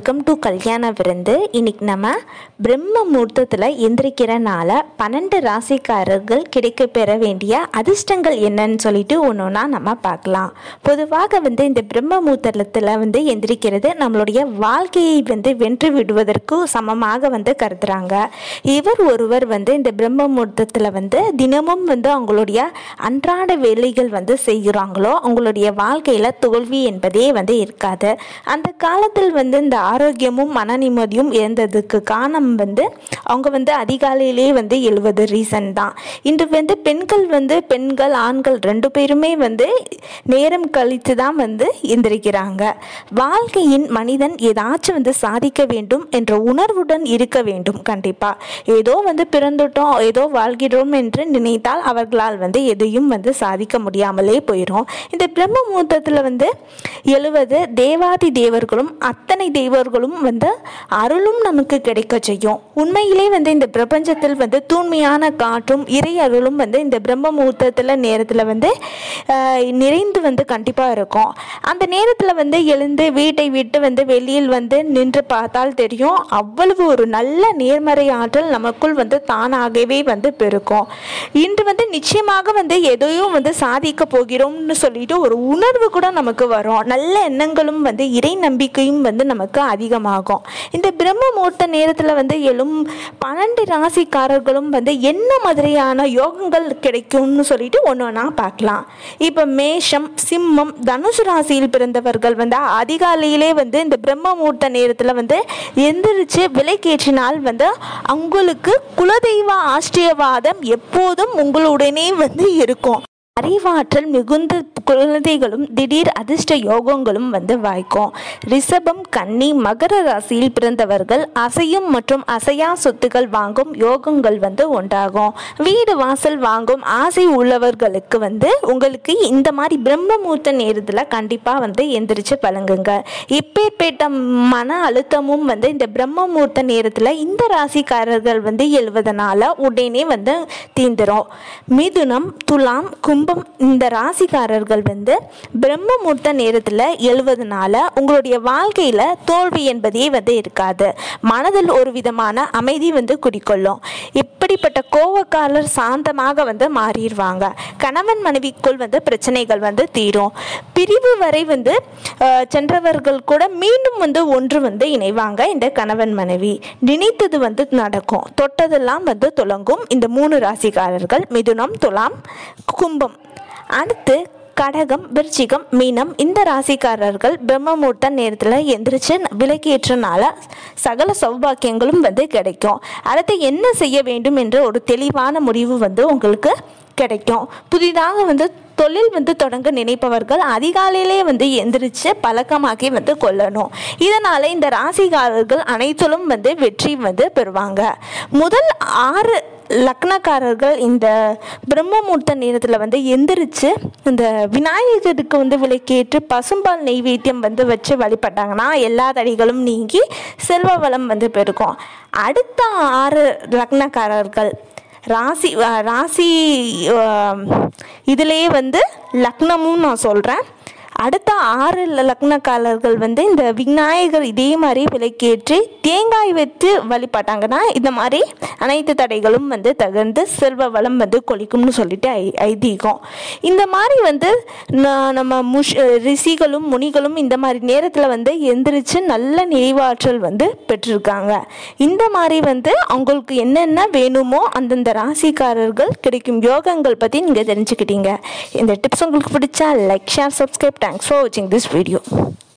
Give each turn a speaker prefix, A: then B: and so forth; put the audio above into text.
A: welcome to கல்யாண விருந்து இன்னைக்கு நம்ம பிரம்ம முகூர்த்தத்தில் எந்திரிக்கிறனால பன்னெண்டு ராசிக்காரர்கள் கிடைக்க பெற வேண்டிய அதிர்ஷ்டங்கள் என்னன்னு சொல்லிட்டு ஒன்று ஒன்றா நம்ம பார்க்கலாம் பொதுவாக வந்து இந்த பிரம்ம முகூர்த்தத்தில் வந்து எந்திரிக்கிறது நம்மளுடைய வாழ்க்கையை வந்து வென்று விடுவதற்கு சமமாக வந்து கருதுறாங்க இவர் ஒருவர் வந்து இந்த பிரம்ம முகூர்த்தத்தில் வந்து தினமும் வந்து அவங்களுடைய அன்றாட வேலைகள் வந்து செய்கிறாங்களோ அவங்களுடைய வாழ்க்கையில் தோல்வி என்பதே வந்து இருக்காது அந்த காலத்தில் வந்து இந்த ஆரோக்கியமும் மன நிம்மதியும் இருந்ததுக்கு காரணம் வந்து அவங்க வந்து அதிகாலையிலே வந்து எழுவது ரீசன் தான் இன்று வந்து பெண்கள் வந்து பெண்கள் ஆண்கள் ரெண்டு பேருமே வந்து நேரம் கழித்து தான் வந்து எந்திரிக்கிறாங்க வாழ்க்கையின் மனிதன் ஏதாச்சும் வந்து சாதிக்க வேண்டும் என்ற உணர்வுடன் இருக்க வேண்டும் கண்டிப்பாக ஏதோ வந்து பிறந்துட்டோம் ஏதோ வாழ்கிறோம் என்று நினைத்தால் அவர்களால் வந்து எதையும் வந்து சாதிக்க முடியாமலே போயிடும் இந்த பிரம்ம முகூர்த்தத்தில் வந்து எழுவது தேவாதி தேவர்களும் அத்தனை தேவர்களும் வந்து அருளும் நமக்கு கிடைக்க செய்யும் உண்மையிலே வந்து இந்த பிரபஞ்சத்தில் வந்து தூய்மையான காற்றும் இறை அருளும் வந்து இந்த பிரம்ம முகூர்த்தத்தில் நேரத்தில் வந்து ஆஹ், நிறைந்து வந்து கண்டிப்பாக இருக்கும் அந்த நேரத்தில் வந்து எழுந்து வீட்டை விட்டு வந்து வெளியில் வந்து நின்று பார்த்தால் தெரியும் அவ்வளவு ஒரு நல்ல நேர்மறை ஆற்றல் நமக்குள் வந்து தானாகவே வந்து பெருக்கும் இன்று வந்து நிச்சயமாக வந்து எதையும் வந்து சாதிக்க போகிறோம்னு சொல்லிட்டு ஒரு உணர்வு கூட நமக்கு வரும் நல்ல எண்ணங்களும் வந்து இறை நம்பிக்கையும் வந்து நமக்கு அதிகமாகும் இந்த பிரம்ம முகூர்த்த நேரத்தில் வந்து எழும் பன்னெண்டு ராசிக்காரர்களும் வந்து என்ன மாதிரியான யோகங்கள் கிடைக்கும்னு சொல்லிட்டு ஒன்று ஒன்றா பார்க்கலாம் இப்போ மேஷம் சிம்மம் தனுசு ராசியில் பிறந்தவர்கள் வந்து அதிகாலையிலே வந்து இந்த பிரம்ம முகூர்த்த நேரத்தில் வந்து எந்திரிச்சு விலைக்கேற்றினால் வந்து உங்களுக்கு குலதெய்வ ஆஷ்டியவாதம் எப்போதும் உங்களுடனே வந்து இருக்கும் அறிவாற்றல் மிகுந்த குழந்தைகளும் திடீர் அதிர்ஷ்ட யோகங்களும் வந்து வாய்க்கும் ரிஷபம் கன்னி மகர ராசியில் பிறந்தவர்கள் அசையும் மற்றும் அசையா சொத்துக்கள் வாங்கும் யோகங்கள் வந்து உண்டாகும் வீடு வாசல் வாங்கும் ஆசை உள்ளவர்களுக்கு வந்து உங்களுக்கு இந்த மாதிரி பிரம்ம முகூர்த்த நேரத்தில் கண்டிப்பாக வந்து எந்திரிச்சு பழங்குங்க இப்பேற்பட்ட மன அழுத்தமும் வந்து இந்த பிரம்ம முகூர்த்த நேரத்தில் இந்த ராசிக்காரர்கள் வந்து எழுவதனால உடனே வந்து தீந்துரும் மிதுனம் துலாம் கும்பம் இந்த ராசிக்காரர்கள் வந்து பிரம்ம முகூர்த்த நேரத்தில் எழுவதனால உங்களுடைய வாழ்க்கையில் தோல்வி என்பதே வந்து இருக்காது மனதில் ஒரு விதமான அமைதி வந்து குடிக்கொள்ளும் இப்படிப்பட்ட கோவக்காரர் சாந்தமாக வந்து மாறிடுவாங்க கணவன் மனைவிக்குள் வந்து பிரச்சனைகள் வந்து தீரும் பிரிவு வரை வந்து அஹ், சென்றவர்கள் கூட மீண்டும் வந்து ஒன்று வந்து இணைவாங்க இந்த கணவன் மனைவி நினைத்தது வந்து நடக்கும் தொட்டதெல்லாம் வந்து துலங்கும் இந்த மூணு ராசிக்காரர்கள் மிதுனம் துலாம் கும்பம் அடுத்து கடகம் விருச்சிகம் மீனம் இந்த ராசிக்காரர்கள் பிரம்ம முகூர்த்த நேரத்தில் எந்திரிச்சு விலக்கேற்றனால சகல சௌபாக்கியங்களும் வந்து கிடைக்கும் அடுத்து என்ன செய்ய வேண்டும் என்ற ஒரு தெளிவான முடிவு வந்து உங்களுக்கு கிடைக்கும் புதிதாக வந்து தொழில் வந்து தொடங்க நினைப்பவர்கள் அதிகாலையிலே வந்து எந்திரிச்சு பழக்கமாக்கி வந்து கொள்ளணும் இதனால இந்த ராசிக்காரர்கள் அனைத்திலும் வந்து வெற்றி வந்து பெறுவாங்க முதல் ஆறு லக்னக்காரர்கள் இந்த பிரம்ம முகூர்த்த நேரத்தில் வந்து எந்திரிச்சு இந்த விநாயகருக்கு வந்து விலைக்கேற்று பசும்பால் நெய்வேத்தியம் வந்து வச்சு வழிபட்டாங்கன்னா எல்லா தடைகளும் நீங்கி செல்வ வளம் வந்து பெருகும் அடுத்த ஆறு லக்னக்காரர்கள் ராசி அஹ் ராசி அஹ் இதுலேயே வந்து லக்னமும் நான் சொல்கிறேன் அடுத்த ஆறு ல- லக்னக்காரர்கள் வந்து இந்த விநாயகர் இதே மாதிரி விலைக்கேற்றி தேங்காய் வைத்து வழிபட்டாங்கன்னா இந்த மாதிரி அனைத்து தடைகளும் வந்து தகர்ந்து செல்வ வளம் வந்து கொளிக்கும்னு சொல்லிட்டு ஐ ஐதீகம் இந்த மாதிரி வந்து ந- நம்ம முஷ் ரிஷிகளும் முனிகளும் இந்த மாதிரி நேரத்தில் வந்து எந்திரிச்சு நல்ல நிறைவாற்றல் வந்து பெற்றிருக்காங்க இந்த மாதிரி வந்து அவங்களுக்கு என்னென்ன வேணுமோ அந்தந்த ராசிக்காரர்கள் கிடைக்கும் யோகங்கள் பற்றி நீங்கள் தெரிஞ்சுக்கிட்டீங்க இந்த டிப்ஸ் உங்களுக்கு பிடிச்சா like share subscribe thanks for வாட்சிங் திஸ் வீடியோ